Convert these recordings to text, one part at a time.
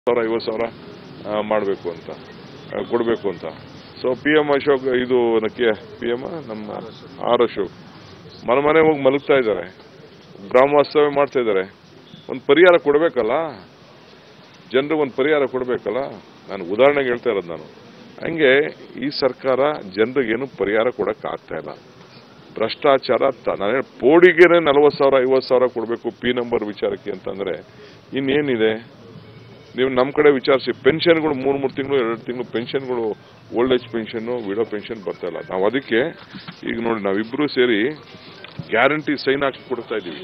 ಸಾವಿರ ಐವತ್ತು ಸಾವಿರ ಮಾಡಬೇಕು ಅಂತ ಕೊಡಬೇಕು ಅಂತ ಸೊ ಪಿ ಎಮ್ ಅಶೋಕ್ ಇದು ನಕ್ಕೆ ಪಿ ಎಮ್ ನಮ್ಮ ಆರ್ ಅಶೋಕ್ ಮನೆ ಮನೆ ಹೋಗಿ ಮಲಗ್ತಾ ಇದ್ದಾರೆ ಗ್ರಾಮ ವಾಸ್ತವ್ಯ ಮಾಡ್ತಾ ಇದ್ದಾರೆ ಒಂದು ಪರಿಹಾರ ಕೊಡಬೇಕಲ್ಲ ಜನರಿಗೆ ಒಂದು ಪರಿಹಾರ ಕೊಡಬೇಕಲ್ಲ ನಾನು ಉದಾಹರಣೆಗೆ ಹೇಳ್ತಾ ಇರೋದು ನಾನು ಹಂಗೆ ಈ ಸರ್ಕಾರ ಜನರಿಗೇನು ಪರಿಹಾರ ಕೊಡಕ್ಕೆ ಆಗ್ತಾ ಇಲ್ಲ ಭ್ರಷ್ಟಾಚಾರ ತ- ನಾನು ಹೇಳಿ ಪೋಡಿಗೆನೆ ನಲವತ್ತು ಸಾವಿರ ಐವತ್ತು ಸಾವಿರ ಕೊಡಬೇಕು ಪಿ ನಂಬರ್ ವಿಚಾರಕ್ಕೆ ಅಂತಂದ್ರೆ ಇನ್ನೇನಿದೆ ನೀವು ನಮ್ಮ ಕಡೆ ವಿಚಾರಿಸಿ ಪೆನ್ಷನ್ಗಳು ಮೂರು ಮೂರು ತಿಂಗಳು ಎರಡು ತಿಂಗಳು ಪೆನ್ಷನ್ಗಳು ಓಲ್ಡ್ ಏಜ್ ಪೆನ್ಷನ್ನು ವಿಡೋ ಪೆನ್ಷನ್ ಬರ್ತಾ ಇಲ್ಲ ನಾವು ಅದಕ್ಕೆ ಈಗ ನೋಡಿ ನಾವಿಬ್ಬರು ಸೇರಿ ಗ್ಯಾರಂಟಿ ಸೈನ್ ಹಾಕಿ ಕೊಡ್ತಾ ಇದ್ದೀವಿ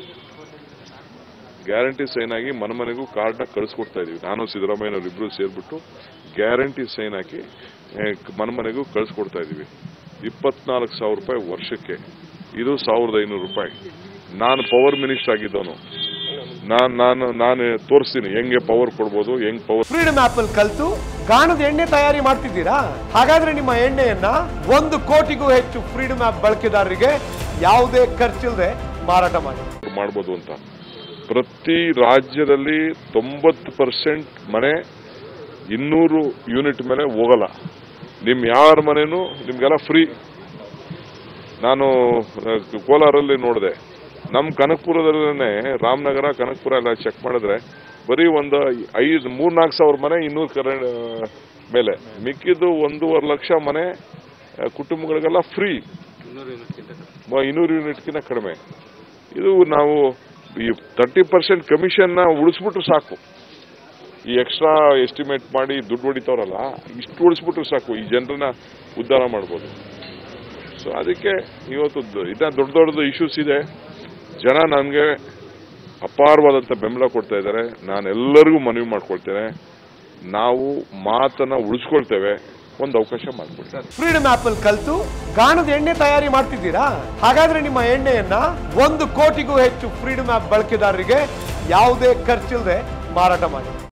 ಗ್ಯಾರಂಟಿ ಸೈನ್ ಆಗಿ ಮನೆ ಮನೆಗೂ ಕಾರ್ಡ್ನ ಕಳಿಸ್ಕೊಡ್ತಾ ಇದೀವಿ ನಾನು ಸಿದ್ದರಾಮಯ್ಯನವ್ರು ಇಬ್ರು ಸೇರ್ಬಿಟ್ಟು ಗ್ಯಾರಂಟಿ ಸೈನ್ ಹಾಕಿ ಏ, ಮನೆ ಮನೆಗೂ ಕಳಿಸ್ಕೊಡ್ತಾ ಇದೀವಿ ಇಪ್ಪತ್ನಾಲ್ಕು ಸಾವಿರ ರೂಪಾಯಿ ವರ್ಷಕ್ಕೆ ಇದು ಸಾವಿರದ ಐನೂರು ರೂಪಾಯಿ ನಾನು ಪವರ್ ಮಿನಿಸ್ಟರ್ ಆಗಿದ್ದವನು ನಾನು ನಾನು ನಾನು ತೋರಿಸ್ತೀನಿ ಹೆಂಗೆ ಪವರ್ ಕೊಡ್ಬೋದು ಹೆಂಗ್ ಪವರ್ ಫ್ರೀಡಮ್ ಆಪ್ ಅಲ್ಲಿ ಕಲ್ತು ಗಾಣದ ಎಣ್ಣೆ ತಯಾರಿ ಮಾಡ್ತಿದ್ದೀರಾ ಹಾಗಾದ್ರೆ ನಿಮ್ಮ ಎಣ್ಣೆಯನ್ನ ಒಂದು ಕೋಟಿಗೂ ಹೆಚ್ಚು ಫ್ರೀಡಮ್ ಆಪ್ ಬಳಕೆದಾರರಿಗೆ ಯಾವುದೇ ಖರ್ಚಿಲ್ಲದೆ ಮಾರಾಟ ಮಾಡಿ ಮಾಡ್ಬೋದು ಅಂತ ಪ್ರತಿ ರಾಜ್ಯದಲ್ಲಿ ತೊಂಬತ್ತು ಪರ್ಸೆಂಟ್ ಮನೆ ಇನ್ನೂರು ಯೂನಿಟ್ ಮೇಲೆ ಹೋಗಲ್ಲ ನಿಮ್ ಯಾರ ಮನೆನೂ ನಿಮ್ಗೆಲ್ಲ ಫ್ರೀ ನಾನು ಅಹ್, ಕೋಲಾರಲ್ಲಿ ನೋಡಿದೆ ನಮ್ಮ ಕನಕಪುರದಲ್ಲೇ ರಾಮನಗರ ಕನಕಪುರ ಎಲ್ಲ ಚೆಕ್ ಮಾಡಿದ್ರೆ ಬರೀ ಒಂದು ಐದು ಮೂರ್ನಾಲ್ಕು ಸಾವಿರ ಮನೆ ಇನ್ನೂರು ಕರೆಂಟ್ ಮೇಲೆ ಮಿಕ್ಕಿದ್ದು ಒಂದೂವರೆ ಲಕ್ಷ ಮನೆ ಅಹ್, ಕುಟುಂಬಗಳಿಗೆಲ್ಲ ಫ್ರೀ ಇನ್ನೂರು ಯೂನಿಟ್ಗಿಂತ ಕಡಿಮೆ ಇದು ನಾವು ಈ ತರ್ಟಿ ಪರ್ಸೆಂಟ್ ಕಮಿಷನ್ನ ಉಳಿಸ್ಬಿಟ್ರು ಸಾಕು ಈ ಎಕ್ಸ್ಟ್ರಾ ಎಸ್ಟಿಮೇಟ್ ಮಾಡಿ ದುಡ್ಡು ಹೊಡಿತಾವ್ರಲ್ಲ ಇಷ್ಟು ಉಳಿಸ್ಬಿಟ್ರು ಸಾಕು ಈ ಜನರನ್ನ ಉದ್ಧಾರ ಮಾಡ್ಬೋದು ಸೊ ಅದಕ್ಕೆ ಇವತ್ತು ದ- ಇದ ದೊಡ್ಡ ದೊಡ್ಡದು ಇಶ್ಯೂಸ್ ಇದೆ ಜನ ನನಗೆ ಅಪಾರವಾದಂಥ ಬೆಂಬಲ ಕೊಡ್ತಾ ಇದ್ದಾರೆ ನಾನು ಎಲ್ಲರಿಗೂ ಮನವಿ ಮಾಡ್ಕೊಳ್ತೇನೆ ನಾವು ಮಾತನ್ನ ಉಳಿಸ್ಕೊಳ್ತೇವೆ ಒಂದು ಅವಕಾಶ ಮಾಡಿಕೊಡ್ತೇವೆ ಫ್ರೀಡಮ್ ಆಪ್ ಅಲ್ಲಿ ಕಲ್ತು ಗಾಣದ ಎಣ್ಣೆ ತಯಾರಿ ಮಾಡ್ತಿದ್ದೀರಾ ಹಾಗಾದ್ರೆ ನಿಮ್ಮ ಎಣ್ಣೆಯನ್ನ ಒಂದು ಕೋಟಿಗೂ ಹೆಚ್ಚು ಫ್ರೀಡಮ್ ಆಪ್ ಬಳಕೆದಾರರಿಗೆ ಯಾವುದೇ ಖರ್ಚಿಲ್ಲದೆ ಮಾರಾಟ ಮಾಡಿ